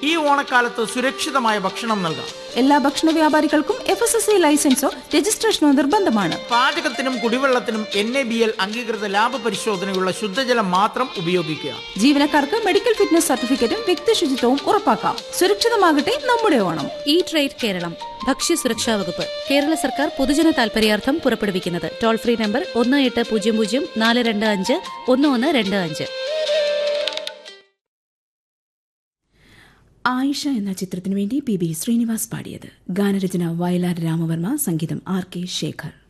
ഈ ഓണക്കാലത്ത് സുരക്ഷിതമായ ഭക്ഷണം നൽകാം എല്ലാ ഭക്ഷണ വ്യാപാരികൾക്കും എഫ് എസ് എസ് ഐ ലൈസൻസോ രജിസ്ട്രേഷനോ നിർബന്ധമാണ് പാചകത്തിനും കുടിവെള്ളത്തിനും എൻ എ ബി എൽ അംഗീകൃത ലാഭ പരിശോധനയുള്ള ശുദ്ധജലം മാത്രം ഉപയോഗിക്കുക ജീവനക്കാർക്ക് മെഡിക്കൽ ഫിറ്റ്നസ് സർട്ടിഫിക്കറ്റും വ്യക്തി ശുചിത്വവും ഉറപ്പാക്കാം സുരക്ഷിതമാകട്ടെ നമ്മുടെ ഓണം ഈ ട്രേഡ് കേരളം ഭക്ഷ്യസുരക്ഷാ വകുപ്പ് കേരള സർക്കാർ പൊതുജന താൽപര്യാർത്ഥം പുറപ്പെടുവിക്കുന്നത് ടോൾ ഫ്രീ നമ്പർ ഒന്ന് എട്ട് പൂജ്യം പൂജ്യം നാല് രണ്ട് അഞ്ച് ഒന്ന് ഒന്ന് രണ്ട് അഞ്ച് ആയിഷ എന്ന ചിത്രത്തിനു വേണ്ടി പി ബി ശ്രീനിവാസ് പാടിയത് ഗാനരചന വയലാർ രാമവർമ്മ സംഗീതം ആർ കെ ശേഖർ